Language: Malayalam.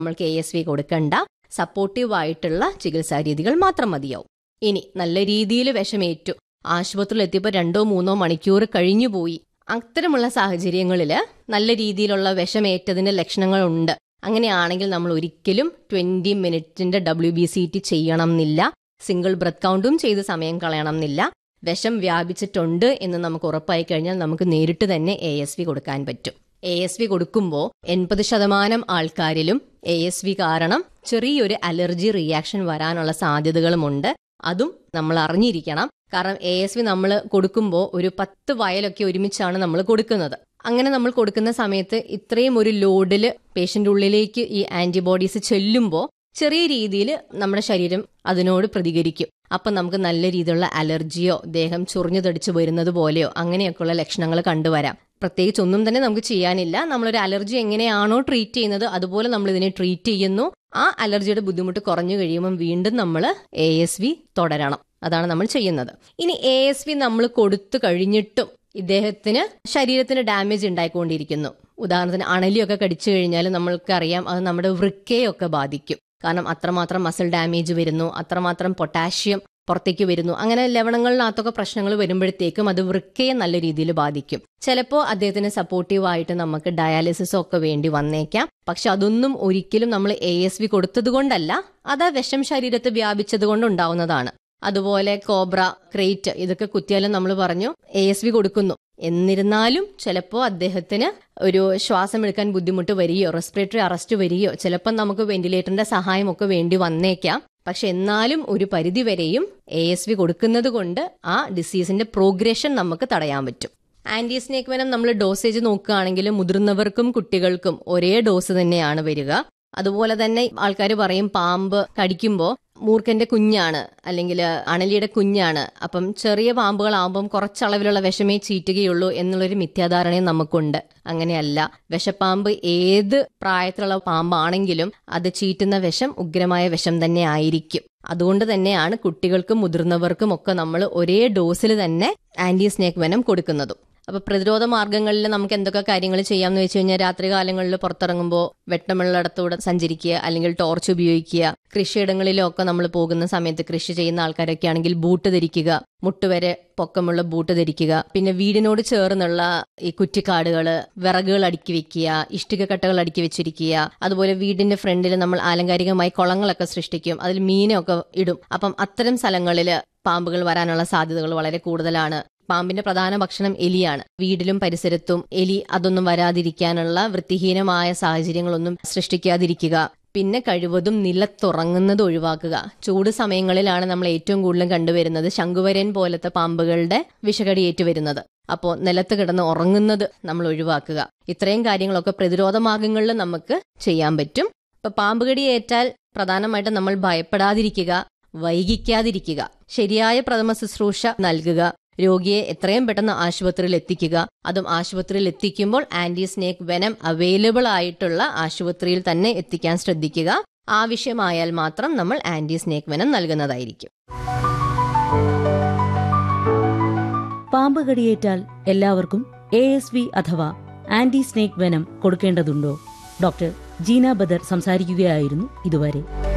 നമ്മൾക്ക് എ എസ് വി കൊടുക്കണ്ട സപ്പോർട്ടീവ് ആയിട്ടുള്ള ചികിത്സാ രീതികൾ മാത്രം മതിയാവും ഇനി നല്ല രീതിയിൽ വിഷമേറ്റു ആശുപത്രിയിൽ എത്തിയപ്പോൾ രണ്ടോ മൂന്നോ മണിക്കൂർ കഴിഞ്ഞുപോയി അത്തരമുള്ള സാഹചര്യങ്ങളിൽ നല്ല രീതിയിലുള്ള വിഷമേറ്റതിന്റെ ലക്ഷണങ്ങളുണ്ട് അങ്ങനെയാണെങ്കിൽ നമ്മൾ ഒരിക്കലും ട്വന്റി മിനിറ്റിന്റെ ഡബ്ല്യു ബി സി ടി ചെയ്യണം എന്നില്ല സിംഗിൾ ബ്രത്ത് കൗണ്ടും ചെയ്ത് സമയം കളയണം എന്നില്ല വിഷം വ്യാപിച്ചിട്ടുണ്ട് എന്ന് നമുക്ക് ഉറപ്പായി കഴിഞ്ഞാൽ നമുക്ക് നേരിട്ട് തന്നെ എ എസ് വി കൊടുക്കാൻ പറ്റും എ എസ് വി കൊടുക്കുമ്പോൾ എൺപത് ശതമാനം ആൾക്കാരിലും എ എസ് വി കാരണം ചെറിയൊരു അലർജി റിയാക്ഷൻ വരാനുള്ള സാധ്യതകളുമുണ്ട് അതും നമ്മൾ അറിഞ്ഞിരിക്കണം കാരണം എ എസ് വി നമ്മൾ കൊടുക്കുമ്പോൾ ഒരു പത്ത് വയലൊക്കെ ഒരുമിച്ചാണ് നമ്മൾ കൊടുക്കുന്നത് അങ്ങനെ നമ്മൾ കൊടുക്കുന്ന സമയത്ത് ഇത്രയും ഒരു ലോഡിൽ പേഷ്യന്റ് ഉള്ളിലേക്ക് ഈ ആന്റിബോഡീസ് ചെല്ലുമ്പോൾ ചെറിയ രീതിയിൽ നമ്മുടെ ശരീരം അതിനോട് പ്രതികരിക്കും അപ്പം നമുക്ക് നല്ല രീതിയിലുള്ള അലർജിയോ ദേഹം ചൊറിഞ്ഞു തടിച്ചു വരുന്നത് പോലെയോ അങ്ങനെയൊക്കെയുള്ള ലക്ഷണങ്ങൾ കണ്ടുവരാം പ്രത്യേകിച്ച് ഒന്നും തന്നെ നമുക്ക് ചെയ്യാനില്ല നമ്മളൊരു അലർജി എങ്ങനെയാണോ ട്രീറ്റ് ചെയ്യുന്നത് അതുപോലെ നമ്മൾ ഇതിനെ ട്രീറ്റ് ചെയ്യുന്നു ആ അലർജിയുടെ ബുദ്ധിമുട്ട് കുറഞ്ഞു കഴിയുമ്പോൾ വീണ്ടും നമ്മൾ എ എസ് വി തുടരണം അതാണ് നമ്മൾ ചെയ്യുന്നത് ഇനി എ എസ് വി നമ്മൾ കൊടുത്തു കഴിഞ്ഞിട്ടും ഇദ്ദേഹത്തിന് ശരീരത്തിന് ഡാമേജ് ഉണ്ടായിക്കൊണ്ടിരിക്കുന്നു ഉദാഹരണത്തിന് അണലിയൊക്കെ കടിച്ചു കഴിഞ്ഞാൽ നമ്മൾക്കറിയാം അത് നമ്മുടെ വൃക്കയൊക്കെ ബാധിക്കും കാരണം അത്രമാത്രം മസിൽ ഡാമേജ് വരുന്നു അത്രമാത്രം പൊട്ടാഷ്യം പുറത്തേക്ക് വരുന്നു അങ്ങനെ ലവണങ്ങളിനകത്തൊക്കെ പ്രശ്നങ്ങൾ വരുമ്പോഴത്തേക്കും അത് വൃക്കയെ നല്ല രീതിയിൽ ബാധിക്കും ചിലപ്പോൾ അദ്ദേഹത്തിന് സപ്പോർട്ടീവ് ആയിട്ട് നമുക്ക് ഡയാലിസിസ് ഒക്കെ വേണ്ടി വന്നേക്കാം പക്ഷെ അതൊന്നും ഒരിക്കലും നമ്മൾ എ എസ് വി കൊടുത്തത് കൊണ്ടല്ല അത് ആ വിഷം ശരീരത്ത് വ്യാപിച്ചത് കൊണ്ടുണ്ടാവുന്നതാണ് അതുപോലെ കോബ്ര ക്രേറ്റ് ഇതൊക്കെ കുത്തിയാലും നമ്മൾ പറഞ്ഞു എ എസ് വി കൊടുക്കുന്നു എന്നിരുന്നാലും ചിലപ്പോൾ അദ്ദേഹത്തിന് ഒരു ശ്വാസം എടുക്കാൻ ബുദ്ധിമുട്ട് വരികയോ റെസ്പിറേറ്ററി അറസ്റ്റ് വരികയോ ചിലപ്പോൾ നമുക്ക് വെന്റിലേറ്ററിന്റെ സഹായമൊക്കെ വേണ്ടി വന്നേക്കാം പക്ഷെ എന്നാലും ഒരു പരിധി വരെയും എ എസ് വി കൊടുക്കുന്നത് കൊണ്ട് ആ ഡിസീസിന്റെ പ്രോഗ്രഷൻ നമുക്ക് തടയാൻ പറ്റും ആന്റി സ്നേക് വെനം നമ്മൾ ഡോസേജ് നോക്കുകയാണെങ്കിൽ മുതിർന്നവർക്കും കുട്ടികൾക്കും ഒരേ ഡോസ് തന്നെയാണ് വരിക അതുപോലെ തന്നെ ആൾക്കാർ പറയും പാമ്പ് കടിക്കുമ്പോൾ മൂർഖന്റെ കുഞ്ഞാണ് അല്ലെങ്കിൽ അണലിയുടെ കുഞ്ഞാണ് അപ്പം ചെറിയ പാമ്പുകളാകുമ്പം കുറച്ചളവിലുള്ള വിഷമേ ചീറ്റുകയുള്ളൂ എന്നുള്ളൊരു മിഥ്യാധാരണയും നമുക്കുണ്ട് അങ്ങനെയല്ല വിഷപ്പാമ്പ് ഏത് പ്രായത്തിലുള്ള പാമ്പാണെങ്കിലും അത് ചീറ്റുന്ന വിഷം ഉഗ്രമായ വിഷം തന്നെ ആയിരിക്കും അതുകൊണ്ട് തന്നെയാണ് കുട്ടികൾക്കും മുതിർന്നവർക്കും ഒക്കെ നമ്മൾ ഒരേ ഡോസിൽ തന്നെ ആന്റി സ്നേക് വെനം കൊടുക്കുന്നതും അപ്പൊ പ്രതിരോധ മാർഗങ്ങളിൽ നമുക്ക് എന്തൊക്കെ കാര്യങ്ങൾ ചെയ്യാമെന്ന് വെച്ച് കഴിഞ്ഞാൽ രാത്രി കാലങ്ങളിൽ പുറത്തിറങ്ങുമ്പോൾ വെട്ടമുള്ളിടത്തൂടെ സഞ്ചരിക്കുക അല്ലെങ്കിൽ ടോർച്ച് ഉപയോഗിക്കുക കൃഷിയിടങ്ങളിലൊക്കെ നമ്മൾ പോകുന്ന സമയത്ത് കൃഷി ചെയ്യുന്ന ആൾക്കാരൊക്കെ ആണെങ്കിൽ ബൂട്ട് ധരിക്കുക മുട്ടുവരെ പൊക്കമുള്ള ബൂട്ട് ധരിക്കുക പിന്നെ വീടിനോട് ചേർന്നുള്ള ഈ കുറ്റിക്കാടുകള് വിറകുകൾ അടുക്കി വെക്കുക ഇഷ്ടിക കട്ടകൾ അടുക്കി വെച്ചിരിക്കുക അതുപോലെ വീടിന്റെ ഫ്രണ്ടിൽ നമ്മൾ ആലങ്കാരികമായി കുളങ്ങളൊക്കെ സൃഷ്ടിക്കും അതിൽ മീനൊക്കെ ഇടും അപ്പം അത്തരം സ്ഥലങ്ങളിൽ പാമ്പുകൾ വരാനുള്ള സാധ്യതകൾ വളരെ കൂടുതലാണ് പാമ്പിന്റെ പ്രധാന ഭക്ഷണം എലിയാണ് വീടിലും പരിസരത്തും എലി അതൊന്നും വരാതിരിക്കാനുള്ള വൃത്തിഹീനമായ സാഹചര്യങ്ങളൊന്നും സൃഷ്ടിക്കാതിരിക്കുക പിന്നെ കഴിവതും നിലത്തുറങ്ങുന്നത് ഒഴിവാക്കുക ചൂട് സമയങ്ങളിലാണ് നമ്മൾ ഏറ്റവും കൂടുതലും കണ്ടുവരുന്നത് ശംഖുവരൻ പോലത്തെ പാമ്പുകളുടെ വിഷകടിയേറ്റ് വരുന്നത് അപ്പോൾ നിലത്ത് കിടന്ന് ഉറങ്ങുന്നത് നമ്മൾ ഒഴിവാക്കുക ഇത്രയും കാര്യങ്ങളൊക്കെ പ്രതിരോധ മാർഗങ്ങളിൽ നമുക്ക് ചെയ്യാൻ പറ്റും ഇപ്പൊ പാമ്പുകടി ഏറ്റാൽ പ്രധാനമായിട്ടും നമ്മൾ ഭയപ്പെടാതിരിക്കുക വൈകിക്കാതിരിക്കുക ശരിയായ പ്രഥമ ശുശ്രൂഷ നൽകുക രോഗിയെ എത്രയും പെട്ടെന്ന് ആശുപത്രിയിൽ എത്തിക്കുക അതും ആശുപത്രിയിൽ എത്തിക്കുമ്പോൾ ആന്റി സ്നേക് വെനം അവൈലബിൾ ആയിട്ടുള്ള ആശുപത്രിയിൽ തന്നെ എത്തിക്കാൻ ശ്രദ്ധിക്കുക ആവശ്യമായാൽ മാത്രം നമ്മൾ ആന്റി സ്നേക് വെനം നൽകുന്നതായിരിക്കും പാമ്പ് കടിയേറ്റാൽ എല്ലാവർക്കും എ എസ് വി അഥവാ ആന്റി സ്നേക് വെനം കൊടുക്കേണ്ടതുണ്ടോ ഡോക്ടർ ജീന ബദർ സംസാരിക്കുകയായിരുന്നു ഇതുവരെ